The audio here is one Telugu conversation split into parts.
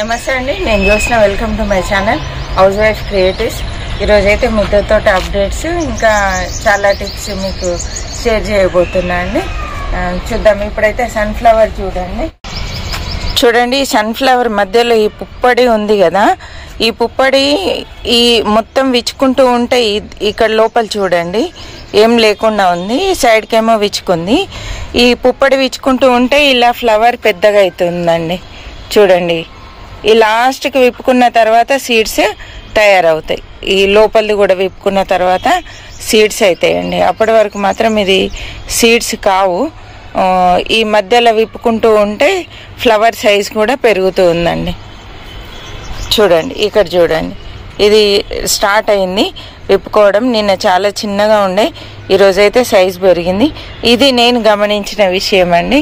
నమస్తే అండి నేను చూసిన welcome to my channel housewife creatives ఈరోజు అయితే మీతో అప్డేట్స్ ఇంకా చాలా టిప్స్ మీకు షేర్ చేయబోతున్నా అండి ఆ, చూద్దాం ఇప్పుడైతే సన్ఫ్లవర్ చూడండి చూడండి ఈ సన్ఫ్లవర్ మధ్యలో ఈ పుప్పడి ఉంది కదా ఈ పుప్పడి ఈ మొత్తం విచ్చుకుంటూ ఉంటే ఈ- ఇక్కడ లోపల చూడండి ఏం లేకుండా ఉంది ఈ సైడ్కి ఏమో విచ్చుకుంది ఈ పుప్పడి విచ్చుకుంటూ ఉంటే ఇలా ఫ్లవర్ పెద్దగా అవుతుందండి చూడండి ఈ లాస్ట్కి విప్పుకున్న తర్వాత సీడ్స్ తయారవుతాయి ఈ లోపలిది కూడా విప్పుకున్న తర్వాత సీడ్స్ అవుతాయండి అప్పటి వరకు మాత్రం ఇది సీడ్స్ కావు ఆ, ఈ మధ్యలో విప్పుకుంటూ ఉంటే ఫ్లవర్ సైజ్ కూడా పెరుగుతూ ఉందండి చూడండి ఇక్కడ చూడండి ఇది స్టార్ట్ అయింది విప్పుకోవడం నిన్న చాలా చిన్నగా ఉండే ఈరోజైతే సైజ్ పెరిగింది ఇది నేను గమనించిన విషయం అండి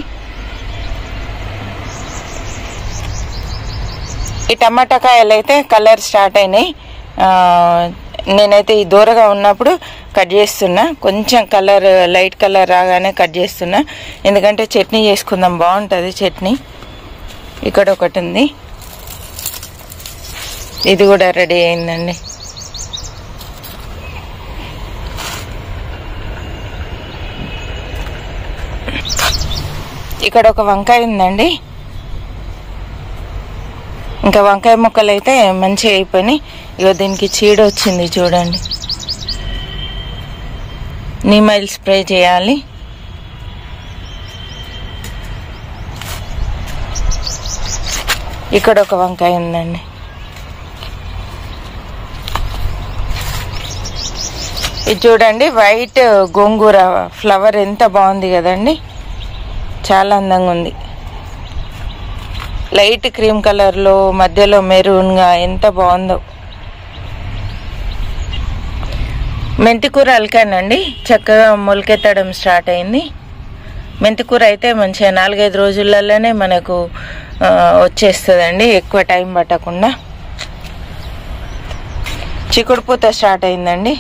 ఈ టమాటా కాయలు అయితే కలర్ స్టార్ట్ అయినాయి ఆ, నేనైతే ఈ దూరగా ఉన్నప్పుడు కట్ చేస్తున్నా కొంచెం కలర్ లైట్ కలర్ రాగానే కట్ చేస్తున్నా ఎందుకంటే చట్నీ చేసుకుందాం బాగుంటుంది చట్నీ ఇక్కడ ఒకటి ఉంది ఇది కూడా రెడీ అయిందండి ఇక్కడ ఒక వంకాయ ఉందండి ఇంకా వంకాయ ముక్కలు అయితే మంచిగా అయిపోయినాయి ఇగో దీనికి చీడ వచ్చింది చూడండి నీమైల్ స్ప్రే చేయాలి ఇక్కడ ఒక వంకాయ ఉందండి ఇది చూడండి వైట్ గోంగూర ఫ్లవర్ ఎంత బాగుంది కదండి చాలా అందంగా ఉంది లైట్ క్రీమ్ కలర్లో మధ్యలో మెరూన్గా ఎంత బాగుందో మెంతికూర అలకానండి చక్కగా మొలకెత్తడం స్టార్ట్ అయింది మెంతికూర అయితే మంచిగా నాలుగైదు రోజులలోనే మనకు ఆ, వచ్చేస్తుందండి ఎక్కువ టైం పట్టకుండా చిక్కుడు పూత స్టార్ట్ అయిందండి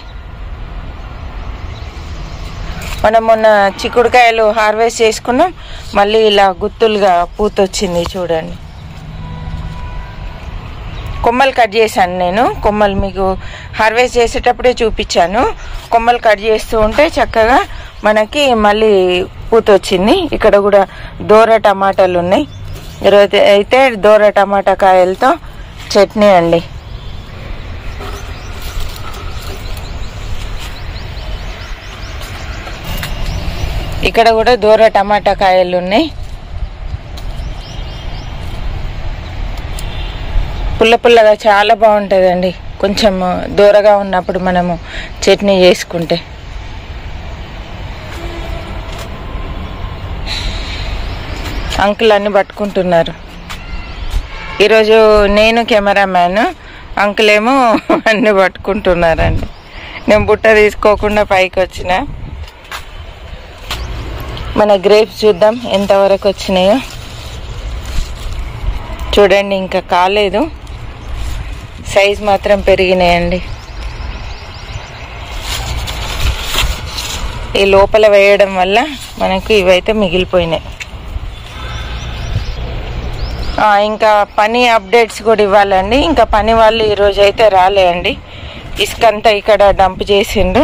మనం మొన్న చిక్కుడుకాయలు హార్వెస్ట్ చేసుకున్నాం మళ్ళీ ఇలా గుత్తులుగా పూత వచ్చింది చూడండి కొమ్మలు కట్ చేశాను నేను కొమ్మలు మీకు హార్వెస్ట్ చేసేటప్పుడే చూపించాను కొమ్మలు కట్ చేస్తూ ఉంటే చక్కగా మనకి మళ్ళీ పూత వచ్చింది ఇక్కడ కూడా దూర టమాటాలు ఉన్నాయి ఈరోజు అయితే దూర టమాటా కాయలతో చట్నీ అండి ఇక్కడ కూడా దూర టమాటా కాయలు ఉన్నాయి పుల్ల పుల్లగా చాలా బాగుంటుందండి కొంచెం దూరగా ఉన్నప్పుడు మనము చట్నీ చేసుకుంటే అంకుల్ అన్ని పట్టుకుంటున్నారు ఈరోజు నేను కెమెరామ్యాన్ అంకుల్ ఏమో అన్ని పట్టుకుంటున్నారండి నేను బుట్ట తీసుకోకుండా పైకి వచ్చిన మన గ్రేప్స్ చూద్దాం ఎంతవరకు వచ్చినాయో చూడండి ఇంకా కాలేదు సైజ్ మాత్రం పెరిగినాయండి ఈ లోపల వేయడం వల్ల మనకు ఇవైతే మిగిలిపోయినాయి ఆ, ఇంకా పని అప్డేట్స్ కూడా ఇవ్వాలండి ఇంకా పని వాళ్ళు ఈరోజు అయితే రాలే అండి ఇసుకంతా ఇక్కడ డంప్ చేసిండ్రు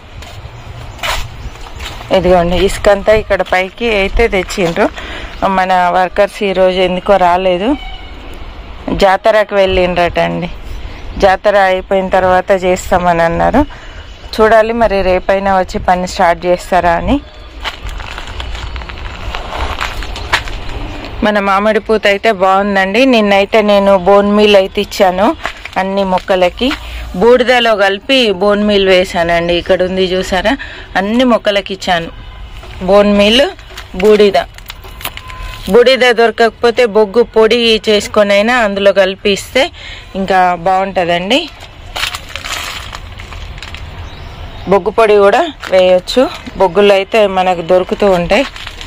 ఇదిగోండి ఇసుకంతా ఇక్కడ పైకి అయితే తెచ్చిండ్రు మన వర్కర్స్ ఈరోజు ఎందుకో రాలేదు జాతరకు వెళ్ళిండ్రట అండి జాతర అయిపోయిన తర్వాత చేస్తామని అన్నారు చూడాలి మరి రేపైనా వచ్చి పని స్టార్ట్ చేస్తారా అని మన మామిడి పూత అయితే బాగుందండి నిన్నైతే నేను బోన్ మీల్ అయితే ఇచ్చాను అన్ని మొక్కలకి బూడిదలో కలిపి బోన్ మీల్ వేసానండి ఇక్కడ ఉంది చూసారా అన్ని మొక్కలకి ఇచ్చాను బోన్ మీల్ బూడిద బూడిద దొరకకపోతే బొగ్గు పొడి చేసుకొని అయినా అందులో కలిపి ఇస్తే ఇంకా బాగుంటుందండి బొగ్గు పొడి కూడా వేయొచ్చు బొగ్గులు అయితే మనకు దొరుకుతూ ఉంటాయి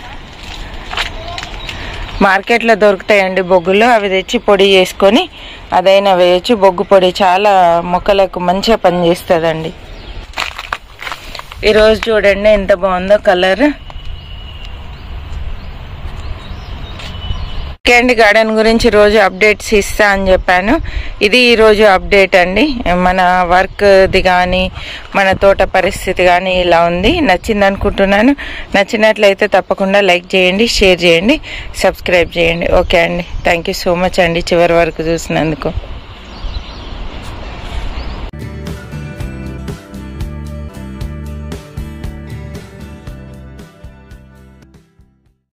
మార్కెట్లో దొరుకుతాయండి బొగ్గులు అవి తెచ్చి పొడి చేసుకొని అదైనా వేయచ్చు బొగ్గు పొడి చాలా మొక్కలకు మంచిగా పనిచేస్తుందండి ఈరోజు చూడండి ఎంత బాగుందో కలర్ ఓకే అండి గార్డెన్ గురించి రోజు అప్డేట్స్ ఇస్తా అని చెప్పాను ఇది ఈ రోజు అప్డేట్ అండి మన వర్క్ది కానీ మన తోట పరిస్థితి కానీ ఇలా ఉంది నచ్చింది అనుకుంటున్నాను నచ్చినట్లయితే తప్పకుండా లైక్ చేయండి షేర్ చేయండి సబ్స్క్రైబ్ చేయండి ఓకే అండి థ్యాంక్ యూ సో మచ్ అండి చివరి వరకు చూసినందుకు